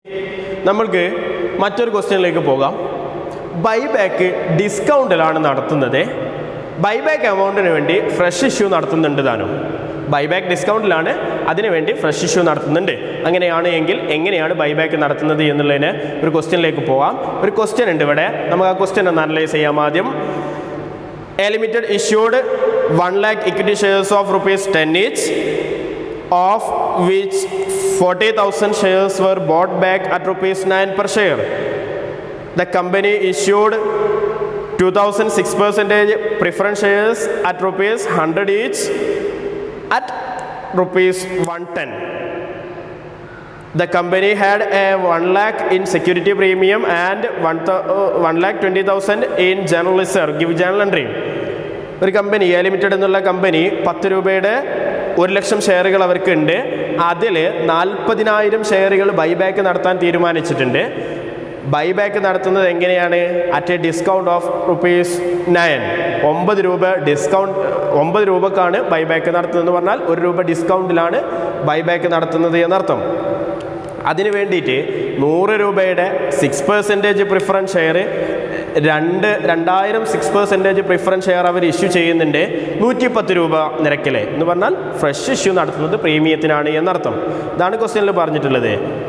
നമ്മൾക്ക് മറ്റൊരു ക്വസ്റ്റ്യനിലേക്ക് പോകാം ബൈബാക്ക് ഡിസ്കൗണ്ടിലാണ് നടത്തുന്നത് ബൈബാക്ക് എമൗണ്ടിന് വേണ്ടി ഫ്രഷ് ഇഷ്യൂ നടത്തുന്നുണ്ട് താനും ബൈബാക്ക് ഡിസ്കൗണ്ടിലാണ് അതിനുവേണ്ടി ഫ്രഷ് ഇഷ്യൂ നടത്തുന്നുണ്ട് അങ്ങനെയാണ് എങ്കിൽ എങ്ങനെയാണ് ബൈബാക്ക് നടത്തുന്നത് എന്നുള്ളതിന് ഒരു ക്വസ്റ്റ്യനിലേക്ക് പോവാം ഒരു ക്വസ്റ്റ്യൻ ഉണ്ട് ഇവിടെ നമുക്ക് ആ ക്വസ്റ്റ്യൻ ഒന്ന് അനലൈസ് ചെയ്യാം ആദ്യം A limited issued 1 lakh equity shares of rupees 10 each, of which 40,000 shares were bought back at rupees 9 per share. The company issued 2006 percentage preference shares at rupees 100 each at rupees 110. The company had a 1 lakh in security premium and 1, thou- uh, 1 lakh 20,000 in general reserve. Give journal entry. ഒരു company A limited എന്നുള്ള company പത്ത് രൂപയുടെ ഒരു ലക്ഷം ഷെയറുകൾ അവർക്ക് ഉണ്ട് അതിൽ നാൽപ്പതിനായിരം ഷെയറുകൾ buyback നടത്താൻ തീരുമാനിച്ചിട്ടുണ്ട് ബൈബാക്ക് നടത്തുന്നത് എങ്ങനെയാണ് at a discount of rupees nine ഒമ്പത് രൂപ ഡിസ്കൗണ്ട് ഒമ്പത് രൂപക്കാണ് ബൈബാക്ക് നടത്തുന്നത് എന്ന് പറഞ്ഞാൽ ഒരു രൂപ ഡിസ്കൗണ്ടിലാണ് ബൈബാക്ക് നടത്തുന്നത് എന്നർത്ഥം അതിന് വേണ്ടിയിട്ട് നൂറ് രൂപയുടെ സിക്സ് പെർസെൻറ്റേജ് പ്രിഫറൻസ് ഷെയർ രണ്ട് രണ്ടായിരം സിക്സ് പെർസെൻറ്റേജ് പ്രിഫറൻസ് ഷെയർ അവർ ഇഷ്യൂ ചെയ്യുന്നുണ്ട് നൂറ്റി പത്ത് രൂപ നിരക്കിൽ എന്ന് പറഞ്ഞാൽ ഫ്രഷ് ഇഷ്യൂ നടത്തുന്നത് പ്രീമിയത്തിനാണ് എന്നർത്ഥം ഇതാണ് ക്വസ്റ്റ്യനിൽ പറഞ്ഞിട്ടുള്ളത്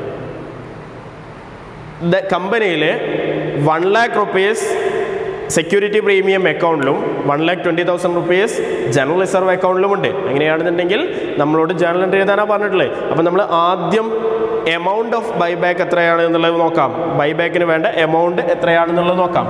ദ കമ്പനിയിൽ one lakh rupees security premium അക്കൗണ്ടിലും one lakh twenty thousand rupees general reserve അക്കൗണ്ടിലും ഉണ്ട് അങ്ങനെയാണെന്നുണ്ടെങ്കിൽ നമ്മളോട് ജേണൽ എൻട്രി എഴുതാനാണ് പറഞ്ഞിട്ടുള്ളത് അപ്പം നമ്മൾ ആദ്യം എമൗണ്ട് ഓഫ് ബൈബാക്ക് എത്രയാണ് എന്നുള്ളത് നോക്കാം ബൈബാക്കിന് വേണ്ട എമൗണ്ട് എത്രയാണെന്നുള്ളത് നോക്കാം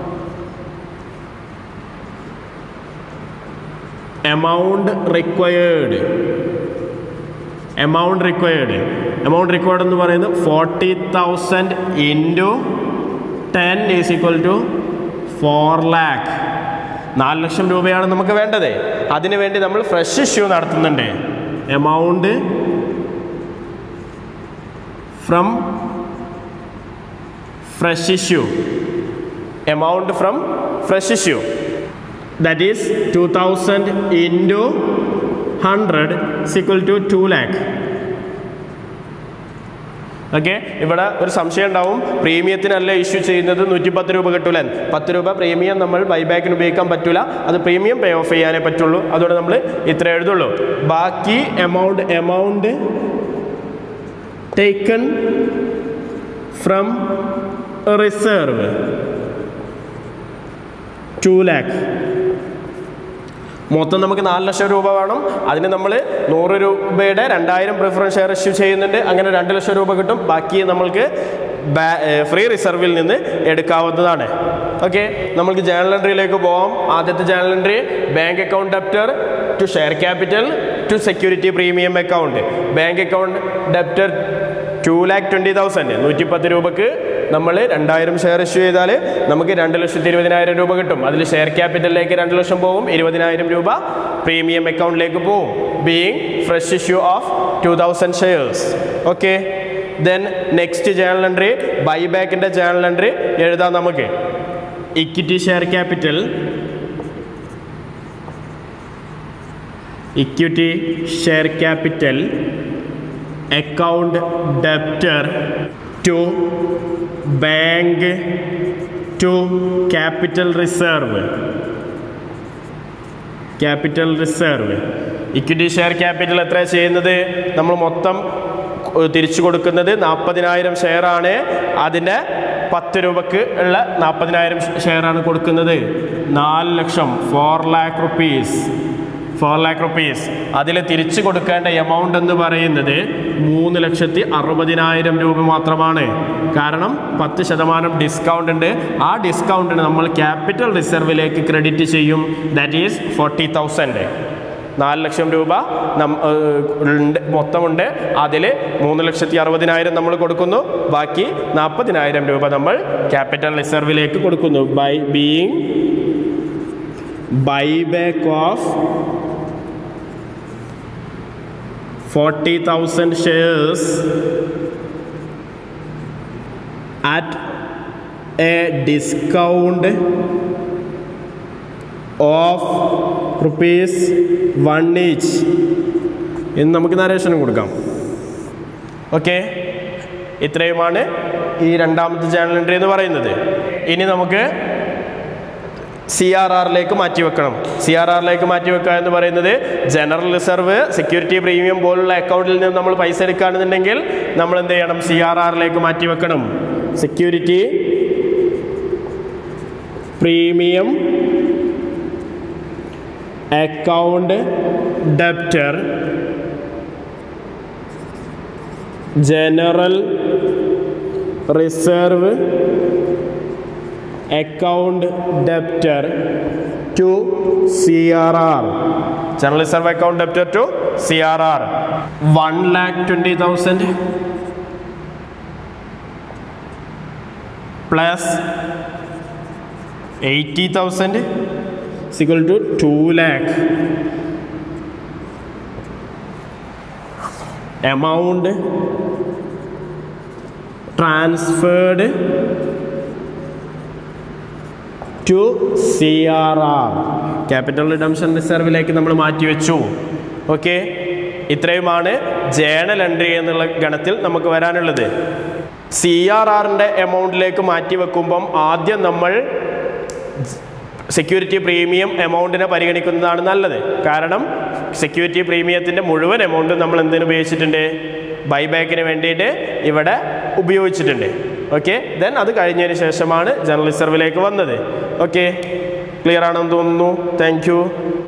amount required amount required amount required എന്ന് പറയുന്നത് forty thousand into ten is equal to four lakh നാല് ലക്ഷം രൂപയാണ് നമുക്ക് വേണ്ടത് അതിനു വേണ്ടി നമ്മൾ ഫ്രഷ് ഇഷ്യൂ നടത്തുന്നുണ്ട് amount from fresh issue amount from fresh issue that is two thousand into hundred equal to two lakh okay ഇവിടെ ഒരു സംശയം ഉണ്ടാവും പ്രീമിയത്തിനല്ല ഇഷ്യൂ ചെയ്യുന്നത് നൂറ്റി പത്ത് രൂപ കിട്ടൂല പത്ത് രൂപ പ്രീമിയം നമ്മൾ ബൈബാക്കിന് ഉപയോഗിക്കാൻ പറ്റൂല അത് പ്രീമിയം പേ ഓഫ് ചെയ്യാനേ പറ്റുള്ളൂ അതുകൊണ്ട് നമ്മൾ ഇത്ര എഴുതുള്ളൂ ബാക്കി amount amount taken from reserve two lakh മൊത്തം നമുക്ക് നാല് ലക്ഷം രൂപ വേണം അതിന് നമ്മൾ നൂറ് രൂപയുടെ രണ്ടായിരം പ്രിഫറൻസ് ഷെയർ ഇഷ്യൂ ചെയ്യുന്നുണ്ട് അങ്ങനെ രണ്ട് ലക്ഷം രൂപ കിട്ടും ബാക്കി നമ്മൾക്ക് ഫ്രീ റിസർവിൽ നിന്ന് എടുക്കാവുന്നതാണ് ഓക്കെ നമുക്ക് ജേണൽ എൻട്രിയിലേക്ക് പോകാം ആദ്യത്തെ journal entry bank account debtor to share capital to security premium account bank account debtor two lakh twenty thousand നൂറ്റി പത്ത് രൂപക്ക് നമ്മൾ രണ്ടായിരം ഷെയർ ഇഷ്യൂ ചെയ്താൽ നമുക്ക് രണ്ട് ലക്ഷത്തി ഇരുപതിനായിരം രൂപ കിട്ടും അതിൽ ഷെയർ ക്യാപിറ്റലിലേക്ക് രണ്ട് ലക്ഷം പോകും ഇരുപതിനായിരം രൂപ പ്രീമിയം അക്കൗണ്ടിലേക്ക് പോകും being fresh issue of two thousand shares okay then next journal entry ബൈബാക്കിൻ്റെ ജേണൽ എൻട്രി എഴുതാം നമുക്ക് equity share capital equity share capital account debtor to bank to capital reserve capital reserve equity share capital എത്ര ചെയ്യുന്നത് നമ്മൾ മൊത്തം തിരിച്ചു കൊടുക്കുന്നത് നാൽപ്പതിനായിരം ഷെയറാണ് അതിൻ്റെ പത്ത് രൂപക്ക് ഉള്ള നാൽപ്പതിനായിരം ഷെയറാണ് കൊടുക്കുന്നത് നാല് ലക്ഷം four lakh rupees four lakh rupees അതിൽ തിരിച്ചു കൊടുക്കേണ്ട എമൗണ്ട് എന്ന് പറയുന്നത് മൂന്ന് ലക്ഷത്തി അറുപതിനായിരം രൂപ മാത്രമാണ് കാരണം പത്ത് ശതമാനം ഡിസ്കൗണ്ട് ഉണ്ട് ആ ഡിസ്കൗണ്ടിന് നമ്മൾ ക്യാപിറ്റൽ റിസർവിലേക്ക് ക്രെഡിറ്റ് ചെയ്യും ദാറ്റ് ഈസ് ഫോർട്ടി തൗസൻഡ് നാല് ലക്ഷം രൂപ നം ഏഹ് ഉണ്ട് മൊത്തമുണ്ട് അതിൽ മൂന്ന് ലക്ഷത്തി അറുപതിനായിരം നമ്മൾ കൊടുക്കുന്നു ബാക്കി നാൽപ്പതിനായിരം രൂപ നമ്മൾ ക്യാപിറ്റൽ റിസർവിലേക്ക് കൊടുക്കുന്നു by being buyback of forty thousand shares at a discount of rupees one each എന്ന് നമുക്ക് നരേഷനും കൊടുക്കാം ഓക്കെ ഇത്രയുമാണ് ഈ രണ്ടാമത്തെ ജേണൽ എൻട്രി എന്ന് പറയുന്നത് ഇനി നമുക്ക് സി ആർ ആറിലേക്ക് മാറ്റി വെക്കണം സി ആർ ആറിലേക്ക് മാറ്റി വെക്കുക എന്ന് പറയുന്നത് ജനറൽ റിസർവ് സെക്യൂരിറ്റി പ്രീമിയം പോലുള്ള അക്കൗണ്ടിൽ നിന്ന് നമ്മൾ പൈസ എടുക്കുകയാണെന്നുണ്ടെങ്കിൽ നമ്മൾ എന്ത് ചെയ്യണം സി ആർ ആറിലേക്ക് മാറ്റി വെക്കണം security premium account debtor general reserve account debtor to C R R general reserve account debtor to C R R one lakh twenty thousand plus eighty thousand equal to two lakh amount transferred to C R R capital redemption റിസർവിലേക്ക് നമ്മൾ മാറ്റിവെച്ചു okay ഇത്രയുമാണ് journal entry എന്നുള്ള ഗണത്തിൽ നമുക്ക് വരാനുള്ളത് C R ആറിൻ്റെ എമൗണ്ടിലേക്ക് മാറ്റി വെക്കുമ്പം ആദ്യം നമ്മൾ സെക്യൂരിറ്റി പ്രീമിയം എമൗണ്ടിനെ പരിഗണിക്കുന്നതാണ് നല്ലത് കാരണം സെക്യൂരിറ്റി പ്രീമിയത്തിൻ്റെ മുഴുവൻ എമൗണ്ട് നമ്മൾ എന്തിനു ഉപയോഗിച്ചിട്ടുണ്ട് ബൈബാക്കിന് വേണ്ടിയിട്ട് ഇവിടെ ഉപയോഗിച്ചിട്ടുണ്ട് ഓക്കെ ദെൻ അത് കഴിഞ്ഞതിന് ശേഷമാണ് ജനറൽ റിസർവിലേക്ക് വന്നത് ഓക്കെ ക്ലിയർ ആണെന്ന് തോന്നുന്നു താങ്ക്